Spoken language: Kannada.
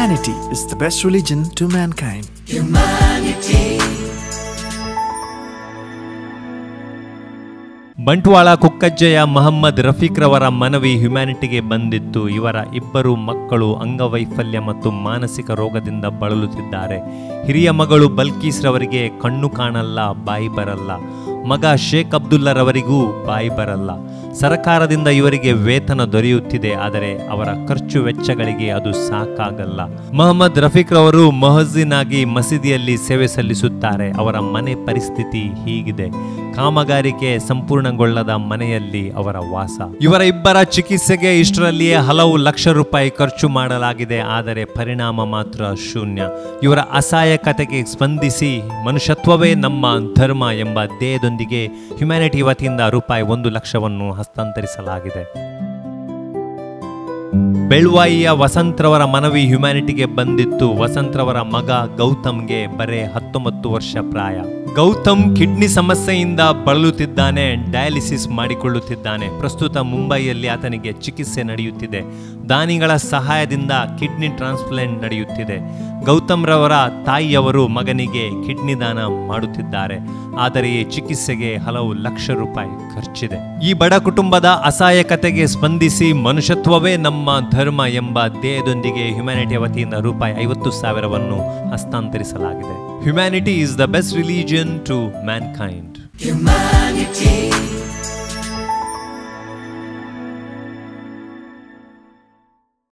Humanity is the best religion to mankind. Bantwal ಕುಕ್ಕಜ್ಜೆಯ Mohammed Rafiq ರವರ ಮನವಿ ಹ್ಯುಮ್ಯಾನಿಟಿಗೆ ಬಂದಿತ್ತು ಇವರ ಇಬ್ಬರು ಮಕ್ಕಳು ಅಂಗವೈಫಲ್ಯ ಮತ್ತು ಮಾನಸಿಕ ರೋಗದಿಂದ ಬಳಲುತ್ತಿದ್ದಾರೆ ಹಿರಿಯ ಮಗಳು ಬಲ್ಕೀಸ್ ರವರಿಗೆ ಕಣ್ಣು ಕಾಣಲ್ಲ ಬಾಯಿ ಬರಲ್ಲ ಮಗ ಶೇಖ್ ಅಬ್ದುಲ್ಲರವರಿಗೂ ಬಾಯಿ ಬರಲ್ಲ ಸರಕಾರದಿಂದ ಇವರಿಗೆ ವೇತನ ದೊರೆಯುತ್ತಿದೆ ಆದರೆ ಅವರ ಖರ್ಚು ವೆಚ್ಚಗಳಿಗೆ ಅದು ಸಾಕಾಗಲ್ಲ ಮೊಹಮ್ಮದ್ ರಫೀಕ್ ರವರು ಮೊಹಜಿನ್ ಆಗಿ ಮಸೀದಿಯಲ್ಲಿ ಸೇವೆ ಸಲ್ಲಿಸುತ್ತಾರೆ ಅವರ ಮನೆ ಪರಿಸ್ಥಿತಿ ಹೀಗಿದೆ ಕಾಮಗಾರಿಕೆ ಸಂಪೂರ್ಣಗೊಳ್ಳದ ಮನೆಯಲ್ಲಿ ಅವರ ವಾಸ ಇವರ ಇಬ್ಬರ ಚಿಕಿತ್ಸೆಗೆ ಇಷ್ಟರಲ್ಲಿಯೇ ಹಲವು ಲಕ್ಷ ರೂಪಾಯಿ ಖರ್ಚು ಮಾಡಲಾಗಿದೆ ಆದರೆ ಪರಿಣಾಮ ಮಾತ್ರ ಶೂನ್ಯ ಇವರ ಅಸಹಾಯಕತೆಗೆ ಸ್ಪಂದಿಸಿ ಮನುಷ್ಯತ್ವವೇ ನಮ್ಮ ಧರ್ಮ ಎಂಬ ಧ್ಯೇಯದೊಂದಿಗೆ ಹ್ಯುಮ್ಯಾನಿಟಿ ವತಿಯಿಂದ ರೂಪಾಯಿ ಒಂದು ಲಕ್ಷವನ್ನು ಹಸ್ತಾಂತರಿಸಲಾಗಿದೆ ಬೆಳ್ವಾಯಿಯ ವಸಂತ್ರವರ ಮನವಿ ಹ್ಯುಮ್ಯಾನಿಟಿಗೆ ಬಂದಿತ್ತು ವಸಂತ್ರವರ ಮಗ ಗೌತಮ್ಗೆ ಬರೇ ಹತ್ತೊಂಬತ್ತು ವರ್ಷ ಪ್ರಾಯ ಗೌತಮ್ ಕಿಡ್ನಿ ಸಮಸ್ಯೆಯಿಂದ ಬಳಲುತ್ತಿದ್ದಾನೆ ಡಯಾಲಿಸಿಸ್ ಮಾಡಿಕೊಳ್ಳುತ್ತಿದ್ದಾನೆ ಪ್ರಸ್ತುತ ಮುಂಬೈಯಲ್ಲಿ ಆತನಿಗೆ ಚಿಕಿತ್ಸೆ ನಡೆಯುತ್ತಿದೆ ದಾನಿಗಳ ಸಹಾಯದಿಂದ ಕಿಡ್ನಿ ಟ್ರಾನ್ಸ್ಪ್ಲಾಂಟ್ ನಡೆಯುತ್ತಿದೆ ಗೌತಮ್ ರವರ ತಾಯಿಯವರು ಮಗನಿಗೆ ಕಿಡ್ನಿ ದಾನ ಮಾಡುತ್ತಿದ್ದಾರೆ ಆದರೆ ಈ ಚಿಕಿತ್ಸೆಗೆ ಹಲವು ಲಕ್ಷ ರೂಪಾಯಿ ಖರ್ಚಿದೆ ಈ ಬಡ ಕುಟುಂಬದ ಅಸಹಾಯಕತೆಗೆ ಸ್ಪಂದಿಸಿ ಮನುಷ್ಯತ್ವವೇ ನಮ್ಮ ಧರ್ಮ ಎಂಬ ಧ್ಯೇಯದೊಂದಿಗೆ ಹ್ಯುಮ್ಯಾನಿಟಿ ವತಿಯಿಂದ ರೂಪಾಯಿ ಐವತ್ತು ಸಾವಿರವನ್ನು ಹಸ್ತಾಂತರಿಸಲಾಗಿದೆ humanity is the best religion to Mankind